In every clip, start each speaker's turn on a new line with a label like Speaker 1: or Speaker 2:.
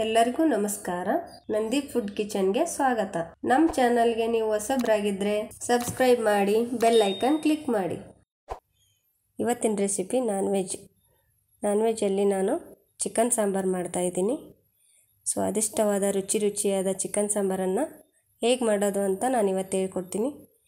Speaker 1: ಎಲ್ಲರಿಗೂ ನಮಸ್ಕಾರ ನಂದಿ ಫುಡ್ ಕಿಚನ್ಗೆ ಸ್ವಾಗತ ನಮ್ಮ ಚಾನಲ್ಗೆ ನೀವು ಹೊಸಬ್ರಾಗಿದ್ದರೆ ಸಬ್ಸ್ಕ್ರೈಬ್ ಮಾಡಿ ಬೆಲ್ ಐಕನ್ ಕ್ಲಿಕ್ ಮಾಡಿ ಇವತ್ತಿನ ರೆಸಿಪಿ ನಾನ್ ವೆಜ್ ನಾನ್ ವೆಜ್ಜಲ್ಲಿ ನಾನು ಚಿಕನ್ ಸಾಂಬಾರು ಮಾಡ್ತಾಯಿದ್ದೀನಿ ಸ್ವಾದಿಷ್ಟವಾದ ರುಚಿ ರುಚಿಯಾದ ಚಿಕನ್ ಸಾಂಬಾರನ್ನು ಹೇಗೆ ಮಾಡೋದು ಅಂತ ನಾನು ಇವತ್ತು ಹೇಳ್ಕೊಡ್ತೀನಿ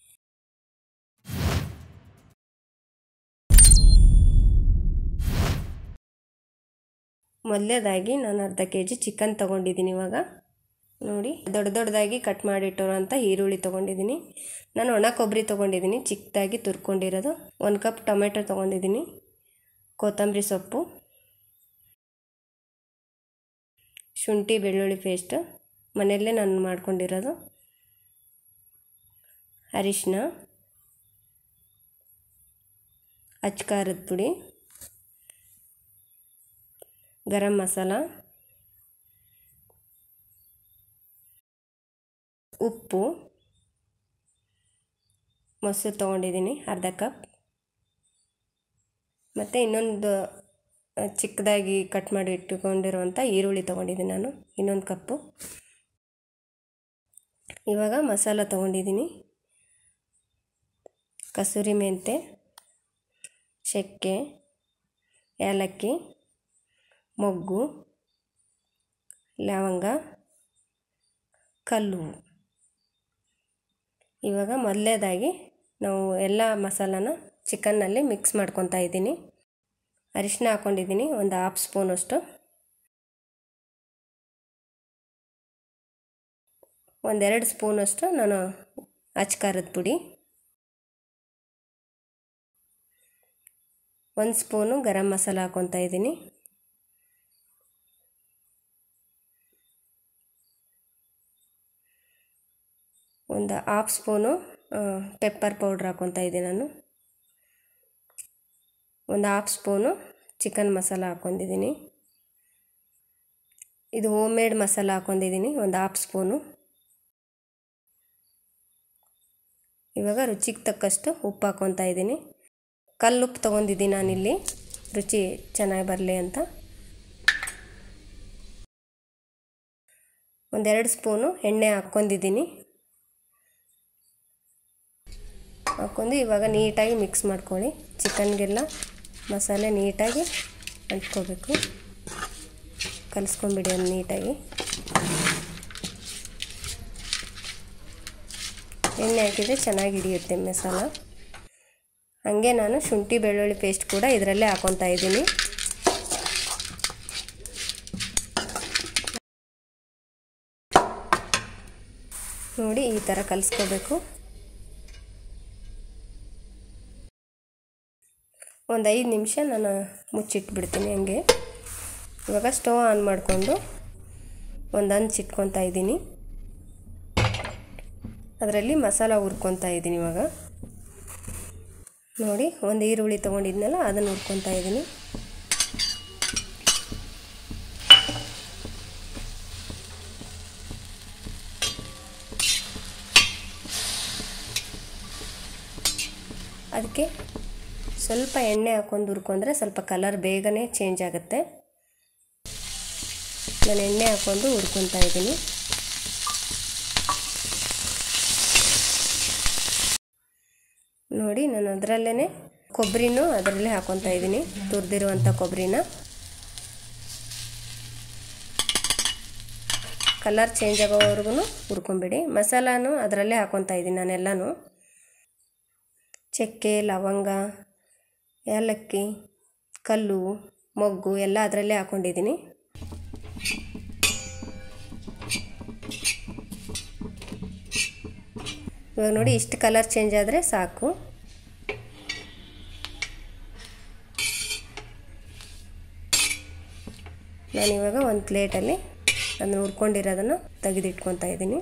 Speaker 1: ಮೊದಲೇದಾಗಿ ನಾನು ಅರ್ಧ ಕೆ ಜಿ ಚಿಕನ್ ತೊಗೊಂಡಿದ್ದೀನಿ ಇವಾಗ ನೋಡಿ ದೊಡ್ಡ ದೊಡ್ಡದಾಗಿ ಕಟ್ ಮಾಡಿಟ್ಟಿರೋಂಥ ಈರುಳ್ಳಿ ತೊಗೊಂಡಿದ್ದೀನಿ ನಾನು ಒಣ ಕೊಬ್ಬರಿ ತೊಗೊಂಡಿದ್ದೀನಿ ಚಿಕ್ಕದಾಗಿ ತುರ್ಕೊಂಡಿರೋದು ಒಂದು ಕಪ್ ಟೊಮೆಟೊ ತೊಗೊಂಡಿದ್ದೀನಿ ಕೊತ್ತಂಬರಿ ಸೊಪ್ಪು ಶುಂಠಿ ಬೆಳ್ಳುಳ್ಳಿ ಪೇಸ್ಟ್ ಮನೆಯಲ್ಲೇ ನಾನು ಮಾಡ್ಕೊಂಡಿರೋದು ಅರಿಶಿನ ಅಚ್ಕಾರದ ಪುಡಿ ಗರಂ ಮಸಾಲ ಉಪ್ಪು ಮೊಸರು ತೊಗೊಂಡಿದ್ದೀನಿ ಅರ್ಧ ಕಪ್ ಮತ್ತು ಇನ್ನೊಂದು ಚಿಕ್ಕದಾಗಿ ಕಟ್ ಮಾಡಿ ಇಟ್ಟುಕೊಂಡಿರುವಂಥ ಈರುಳ್ಳಿ ತೊಗೊಂಡಿದ್ದೀನಿ ನಾನು ಇನ್ನೊಂದು ಕಪ್ಪು ಇವಾಗ ಮಸಾಲ ತೊಗೊಂಡಿದ್ದೀನಿ ಕಸೂರಿ ಮೆಂತೆ ಚಕ್ಕೆ ಏಲಕ್ಕಿ ಮೊಗ್ಗು ಲವಂಗ ಕಲ್ಲು ಇವಾಗ ಮೊದಲೇದಾಗಿ ನಾವು ಎಲ್ಲ ಮಸಾಲಾನ ಚಿಕನ್ನಲ್ಲಿ ಮಿಕ್ಸ್ ಮಾಡ್ಕೊತಾ ಇದ್ದೀನಿ ಅರಿಶಿನ ಹಾಕ್ಕೊಂಡಿದ್ದೀನಿ ಒಂದು ಹಾಫ್ ಸ್ಪೂನಷ್ಟು ಒಂದೆರಡು ಸ್ಪೂನಷ್ಟು ನಾನು ಅಚ್ಕಾರದ ಪುಡಿ ಒಂದು ಸ್ಪೂನು ಗರಂ ಮಸಾಲ ಹಾಕ್ಕೊತಾ ಇದ್ದೀನಿ ಒಂದು ಹಾಫ್ ಸ್ಪೂನು ಪೆಪ್ಪರ್ ಪೌಡ್ರ್ ಹಾಕ್ಕೊತಾ ಇದ್ದೀನಿ ನಾನು ಒಂದು ಹಾಫ್ ಸ್ಪೂನು ಚಿಕನ್ ಮಸಾಲ ಹಾಕ್ಕೊಂಡಿದ್ದೀನಿ ಇದು ಹೋಮ್ ಮೇಡ್ ಮಸಾಲ ಹಾಕ್ಕೊಂಡಿದ್ದೀನಿ ಒಂದು ಹಾಫ್ ಸ್ಪೂನು ಇವಾಗ ರುಚಿಗೆ ತಕ್ಕಷ್ಟು ಉಪ್ಪು ಹಾಕ್ಕೊತಾ ಇದ್ದೀನಿ ಕಲ್ಲುಪ್ಪು ತೊಗೊಂಡಿದ್ದೀನಿ ನಾನಿಲ್ಲಿ ರುಚಿ ಚೆನ್ನಾಗಿ ಬರಲಿ ಅಂತ ಒಂದೆರಡು ಸ್ಪೂನು ಎಣ್ಣೆ ಹಾಕ್ಕೊಂಡಿದ್ದೀನಿ ಹಾಕ್ಕೊಂಡು ಇವಾಗ ನೀಟಾಗಿ ಮಿಕ್ಸ್ ಮಾಡ್ಕೊಳ್ಳಿ ಚಿಕನ್ಗೆಲ್ಲ ಮಸಾಲೆ ನೀಟಾಗಿ ಅಂಟ್ಕೋಬೇಕು ಕಲಿಸ್ಕೊಂಬಿಡಿ ಒಂದು ನೀಟಾಗಿ ಎಣ್ಣೆ ಹಾಕಿದರೆ ಚೆನ್ನಾಗಿ ಹಿಡಿಯುತ್ತೆ ಮಸಾಲ ಹಾಗೆ ನಾನು ಶುಂಠಿ ಬೆಳ್ಳುಳ್ಳಿ ಪೇಸ್ಟ್ ಕೂಡ ಇದರಲ್ಲೇ ಹಾಕ್ಕೊತಾ ಇದ್ದೀನಿ ನೋಡಿ ಈ ಥರ ಕಲಿಸ್ಕೋಬೇಕು ಒಂದು ಐದು ನಿಮಿಷ ನಾನು ಮುಚ್ಚಿಟ್ಬಿಡ್ತೀನಿ ಹಂಗೆ ಇವಾಗ ಸ್ಟವ್ ಆನ್ ಮಾಡಿಕೊಂಡು ಒಂದು ಹಂಚು ಇಟ್ಕೊತಾ ಇದ್ದೀನಿ ಅದರಲ್ಲಿ ಮಸಾಲ ಹುರ್ಕೊತಾ ಇದ್ದೀನಿ ಇವಾಗ ನೋಡಿ ಒಂದು ಈರುಳ್ಳಿ ತೊಗೊಂಡಿದ್ನಲ್ಲ ಅದನ್ನು ಹುರ್ಕೊತಾ ಇದ್ದೀನಿ ಅದಕ್ಕೆ ಸ್ವಲ್ಪ ಎಣ್ಣೆ ಹಾಕ್ಕೊಂಡು ಹುರ್ಕೊಂಡ್ರೆ ಸ್ವಲ್ಪ ಕಲರ್ ಬೇಗನೆ ಚೇಂಜ್ ಆಗುತ್ತೆ ನಾನು ಎಣ್ಣೆ ಹಾಕ್ಕೊಂಡು ಹುರ್ಕೊತಾ ಇದ್ದೀನಿ ನೋಡಿ ನಾನು ಅದರಲ್ಲೇ ಕೊಬ್ಬರಿನೂ ಅದರಲ್ಲೇ ಹಾಕ್ಕೊತಾ ಇದ್ದೀನಿ ತುರಿದಿರುವಂಥ ಕೊಬ್ಬರಿನ ಕಲರ್ ಚೇಂಜ್ ಆಗೋವರೆಗೂ ಹುರ್ಕೊಂಬಿಡಿ ಮಸಾಲಾನು ಅದರಲ್ಲೇ ಹಾಕ್ಕೊತಾ ಇದ್ದೀನಿ ನಾನೆಲ್ಲನೂ ಚಕ್ಕೆ ಲವಂಗ ಏಲಕ್ಕಿ ಕಲ್ಲು ಮೊಗ್ಗು ಎಲ್ಲ ಅದರಲ್ಲೇ ಹಾಕ್ಕೊಂಡಿದ್ದೀನಿ ಇವಾಗ ನೋಡಿ ಇಷ್ಟು ಕಲರ್ ಚೇಂಜ್ ಆದರೆ ಸಾಕು ನಾನಿವಾಗ ಒಂದು ಪ್ಲೇಟಲ್ಲಿ ಅದನ್ನು ಹುರ್ಕೊಂಡಿರೋದನ್ನು ತೆಗೆದಿಟ್ಕೊತಾ ಇದ್ದೀನಿ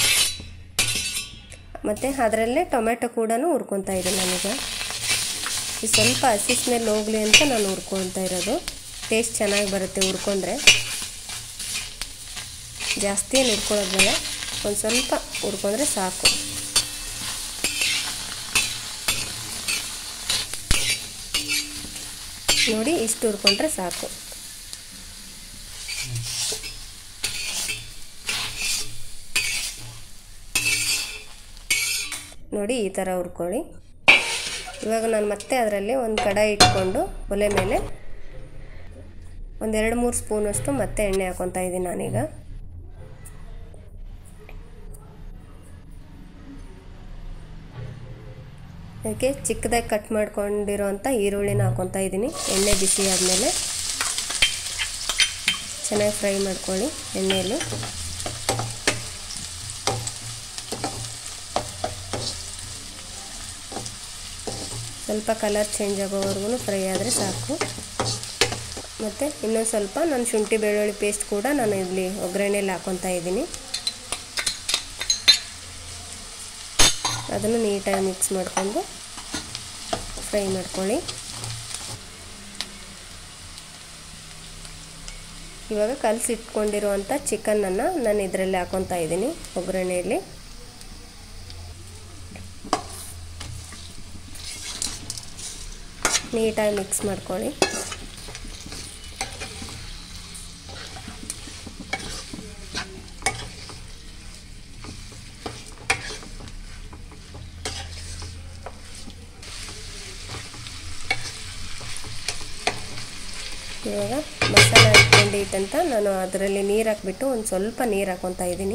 Speaker 1: ಮತ್ತು ಅದರಲ್ಲೇ ಟೊಮೆಟೊ ಕೂಡ ಹುರ್ಕೊತಾ ಇದ್ದೀನಿ ನಾನೀಗ ಈ ಸ್ವಲ್ಪ ಹಸಿ ಸ್ಮೆಲ್ ಹೋಗಲಿ ಅಂತ ನಾನು ಹುರ್ಕೊತಾ ಇರೋದು ಟೇಸ್ಟ್ ಚೆನ್ನಾಗಿ ಬರುತ್ತೆ ಹುರ್ಕೊಂಡ್ರೆ ಜಾಸ್ತಿ ಏನು ಹುರ್ಕೊಳ್ಳೋದು ಬೇಡ ಒಂದು ಸ್ವಲ್ಪ ಹುರ್ಕೊಂಡ್ರೆ ಸಾಕು ನೋಡಿ ಇಷ್ಟು ಹುರ್ಕೊಂಡ್ರೆ ಸಾಕು ನೋಡಿ ಈ ಥರ ಹುರ್ಕೊಳ್ಳಿ ಇವಾಗ ನಾನು ಮತ್ತೆ ಅದರಲ್ಲಿ ಒಂದು ಕಡಾಯಿ ಇಟ್ಕೊಂಡು ಒಲೆ ಮೇಲೆ ಒಂದೆರಡು ಮೂರು ಸ್ಪೂನಷ್ಟು ಮತ್ತೆ ಎಣ್ಣೆ ಹಾಕೊತಾ ಇದ್ದೀನಿ ನಾನೀಗ ಅದಕ್ಕೆ ಚಿಕ್ಕದಾಗಿ ಕಟ್ ಮಾಡ್ಕೊಂಡಿರೋಂಥ ಈರುಳ್ಳಿನ ಹಾಕೊತಾ ಇದ್ದೀನಿ ಎಣ್ಣೆ ಬಿಸಿ ಆದಮೇಲೆ ಚೆನ್ನಾಗಿ ಫ್ರೈ ಮಾಡ್ಕೊಳ್ಳಿ ಎಣ್ಣೆಯಲ್ಲಿ ಸ್ವಲ್ಪ ಕಲರ್ ಚೇಂಜ್ ಆಗೋವರೆಗೂ ಫ್ರೈ ಆದರೆ ಸಾಕು ಮತ್ತು ಇನ್ನೊಂದು ಸ್ವಲ್ಪ ನಾನು ಶುಂಠಿ ಬೆಳ್ಳುಳ್ಳಿ ಪೇಸ್ಟ್ ಕೂಡ ನಾನು ಇಲ್ಲಿ ಒಗ್ಗರಣೆಯಲ್ಲಿ ಹಾಕೊತಾ ಇದ್ದೀನಿ ಅದನ್ನು ನೀಟಾಗಿ ಮಿಕ್ಸ್ ಮಾಡಿಕೊಂಡು ಫ್ರೈ ಮಾಡ್ಕೊಳ್ಳಿ ಇವಾಗ ಕಲಸಿಟ್ಕೊಂಡಿರುವಂಥ ಚಿಕನನ್ನು ನಾನು ಇದರಲ್ಲಿ ಹಾಕೊತಾ ಇದ್ದೀನಿ ಒಗ್ಗರಣೆಯಲ್ಲಿ ನೀಟಾಗಿ ಮಿಕ್ಸ್ ಮಾಡ್ಕೊಳ್ಳಿ ಇವಾಗ ಮಸಾಲೆ ಇಟ್ಕೊಂಡಿತ್ತಂತ ನಾನು ಅದರಲ್ಲಿ ನೀರು ಹಾಕ್ಬಿಟ್ಟು ಒಂದು ಸ್ವಲ್ಪ ನೀರು ಹಾಕ್ಕೊತಾ ಇದ್ದೀನಿ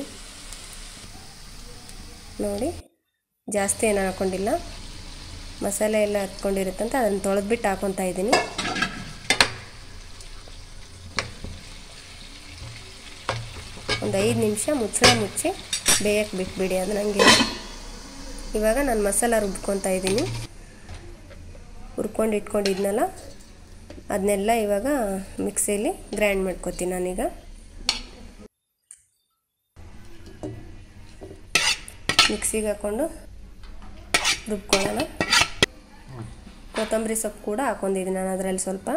Speaker 1: ನೋಡಿ ಜಾಸ್ತಿ ಏನು ಹಾಕ್ಕೊಂಡಿಲ್ಲ ಮಸಾಲೆ ಎಲ್ಲ ಹತ್ಕೊಂಡಿರುತ್ತಂತ ಅದನ್ನು ತೊಳೆದ್ಬಿಟ್ಟು ಹಾಕ್ಕೊತಾ ಇದ್ದೀನಿ ಒಂದು ಐದು ನಿಮಿಷ ಮುಚ್ಚಳ ಮುಚ್ಚಿ ಬೇಯಕ್ಕೆ ಬಿಟ್ಬಿಡಿ ಅದು ನನಗೆ ಇವಾಗ ನಾನು ಮಸಾಲ ರುಬ್ಕೊತಾ ಇದ್ದೀನಿ ಹುರ್ಕೊಂಡು ಇಟ್ಕೊಂಡಿದ್ನಲ್ಲ ಅದನ್ನೆಲ್ಲ ಇವಾಗ ಮಿಕ್ಸಿಯಲ್ಲಿ ಗ್ರೈಂಡ್ ಮಾಡ್ಕೊತೀನಿ ನಾನೀಗ ಮಿಕ್ಸಿಗೆ ಹಾಕ್ಕೊಂಡು ರುಬ್ಕೊಳ್ಳೋಣ ಕೊತ್ತಂಬರಿ ಸೊಪ್ಪು ಕೂಡ ಹಾಕೊಂಡಿದ್ದೀನಿ ನಾನು ಅದರಲ್ಲಿ ಸ್ವಲ್ಪ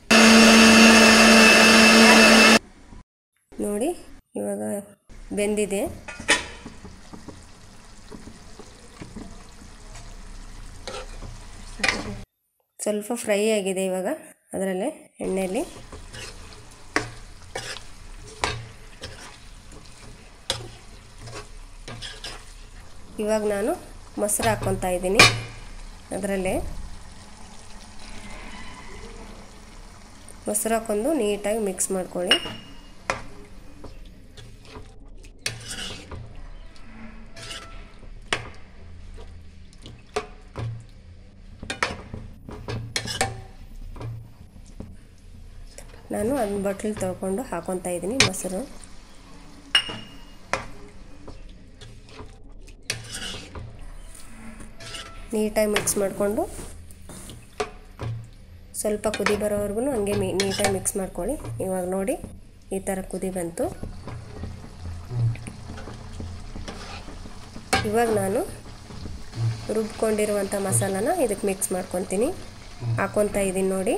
Speaker 1: ನೋಡಿ ಇವಾಗ ಬೆಂದಿದೆ ಸ್ವಲ್ಪ ಫ್ರೈ ಆಗಿದೆ ಇವಾಗ ಅದರಲ್ಲೇ ಎಣ್ಣೆಯಲ್ಲಿ ಇವಾಗ ನಾನು ಮೊಸರು ಹಾಕ್ಕೊತಾ ಇದ್ದೀನಿ ಅದರಲ್ಲೇ ಮೊಸರು ಹಾಕ್ಕೊಂಡು ನೀಟಾಗಿ ಮಿಕ್ಸ್ ಮಾಡ್ಕೊಳ್ಳಿ ನಾನು ಅದನ್ನ ಬಟ್ಲು ತೊಳ್ಕೊಂಡು ಹಾಕೊತಾ ಇದ್ದೀನಿ ಮೊಸರು ನೀಟಾಗಿ ಮಿಕ್ಸ್ ಮಾಡಿಕೊಂಡು ಸ್ವಲ್ಪ ಕುದಿ ಬರೋವರೆಗೂ ಹಂಗೆ ಮೀ ನೀಟಾಗಿ ಮಿಕ್ಸ್ ಮಾಡ್ಕೊಳ್ಳಿ ಇವಾಗ ನೋಡಿ ಈ ಥರ ಕುದಿ ಬಂತು ಇವಾಗ ನಾನು ರುಬ್ಕೊಂಡಿರುವಂಥ ಮಸಾಲಾನ ಇದಕ್ಕೆ ಮಿಕ್ಸ್ ಮಾಡ್ಕೊತೀನಿ ಹಾಕ್ಕೊತಾ ಇದ್ದೀನಿ ನೋಡಿ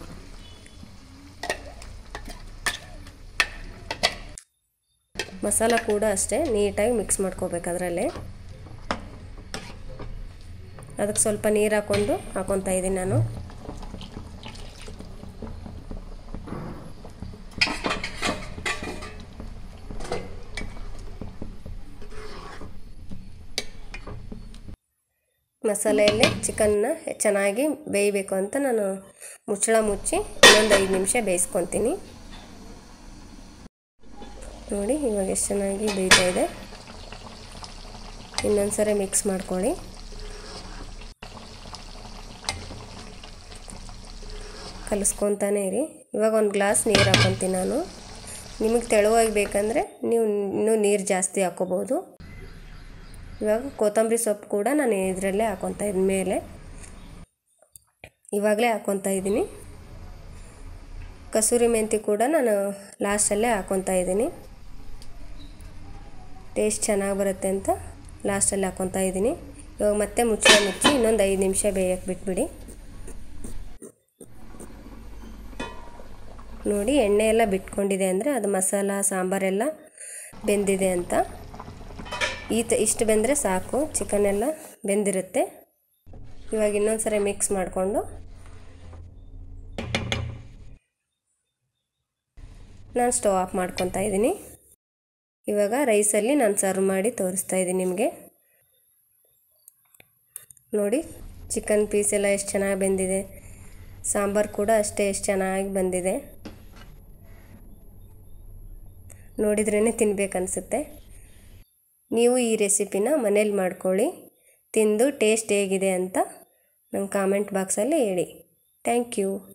Speaker 1: ಮಸಾಲ ಕೂಡ ಅಷ್ಟೇ ನೀಟಾಗಿ ಮಿಕ್ಸ್ ಮಾಡ್ಕೋಬೇಕು ಅದರಲ್ಲೇ ಅದಕ್ಕೆ ಸ್ವಲ್ಪ ನೀರು ಹಾಕ್ಕೊಂಡು ಹಾಕ್ಕೊತಾ ಇದ್ದೀನಿ ನಾನು ಮಸಾಲೆಯಲ್ಲೇ ಚಿಕನ್ನ ಚೆನ್ನಾಗಿ ಬೇಯಬೇಕು ಅಂತ ನಾನು ಮುಚ್ಚಳ ಮುಚ್ಚಿ ಇನ್ನೊಂದು ಐದು ನಿಮಿಷ ಬೇಯಿಸ್ಕೊತೀನಿ ನೋಡಿ ಇವಾಗ ಎಷ್ಟು ಚೆನ್ನಾಗಿ ಬೇಯ್ತಾ ಇದೆ ಇನ್ನೊಂದು ಸರಿ ಮಿಕ್ಸ್ ಮಾಡ್ಕೊಳ್ಳಿ ಕಲಿಸ್ಕೊತಾನೆ ಇರಿ ಇವಾಗ ಒಂದು ಗ್ಲಾಸ್ ನೀರು ಹಾಕ್ಕೊತೀನಿ ನಾನು ನಿಮಗೆ ತೆಳುವಾಗಿ ಬೇಕಂದರೆ ನೀವು ಇನ್ನೂ ನೀರು ಜಾಸ್ತಿ ಹಾಕ್ಕೋಬೋದು ಇವಾಗ ಕೊತ್ತಂಬರಿ ಸೊಪ್ಪು ಕೂಡ ನಾನು ಇದರಲ್ಲೇ ಹಾಕ್ಕೊತಾ ಇದ್ದ ಮೇಲೆ ಇವಾಗಲೇ ಹಾಕ್ಕೊತಾ ಇದ್ದೀನಿ ಕಸೂರಿ ಮೆಂತಿ ಕೂಡ ನಾನು ಲಾಸ್ಟಲ್ಲೇ ಹಾಕ್ಕೊತಾ ಇದ್ದೀನಿ ಟೇಸ್ಟ್ ಚೆನ್ನಾಗಿ ಬರುತ್ತೆ ಅಂತ ಲಾಸ್ಟಲ್ಲಿ ಹಾಕ್ಕೊತಾ ಇದ್ದೀನಿ ಇವಾಗ ಮತ್ತೆ ಮುಚ್ಚಳ ಮುಚ್ಚಿ ಇನ್ನೊಂದು ಐದು ನಿಮಿಷ ಬೇಯಕ್ಕೆ ಬಿಟ್ಬಿಡಿ ನೋಡಿ ಎಣ್ಣೆ ಎಲ್ಲ ಬಿಟ್ಕೊಂಡಿದೆ ಅಂದರೆ ಅದು ಮಸಾಲ ಸಾಂಬಾರೆಲ್ಲ ಬೆಂದಿದೆ ಅಂತ ಈ ತ ಇಷ್ಟು ಬೆಂದರೆ ಸಾಕು ಚಿಕನ್ ಎಲ್ಲ ಬೆಂದಿರುತ್ತೆ ಇವಾಗ ಇನ್ನೊಂದು ಸರಿ ಮಿಕ್ಸ್ ಮಾಡಿಕೊಂಡು ನಾನು ಸ್ಟವ್ ಆಫ್ ಮಾಡ್ಕೊತಾ ಇದ್ದೀನಿ ಇವಾಗ ರೈಸಲ್ಲಿ ನಾನು ಸರ್ವ್ ಮಾಡಿ ತೋರಿಸ್ತಾ ಇದ್ದೀನಿ ನಿಮಗೆ ನೋಡಿ ಚಿಕನ್ ಪೀಸ್ ಎಲ್ಲ ಎಷ್ಟು ಚೆನ್ನಾಗಿ ಬೆಂದಿದೆ ಸಾಂಬಾರು ಕೂಡ ಅಷ್ಟೇ ಎಷ್ಟು ಚೆನ್ನಾಗಿ ಬಂದಿದೆ ನೋಡಿದ್ರೇ ತಿನ್ಬೇಕನ್ಸುತ್ತೆ ನೀವು ಈ ರೆಸಿಪಿನ ಮನೇಲಿ ಮಾಡ್ಕೊಳ್ಳಿ ತಿಂದು ಟೇಸ್ಟ್ ಹೇಗಿದೆ ಅಂತ ನಂಗೆ ಕಾಮೆಂಟ್ ಬಾಕ್ಸಲ್ಲಿ ಹೇಳಿ ಥ್ಯಾಂಕ್ ಯು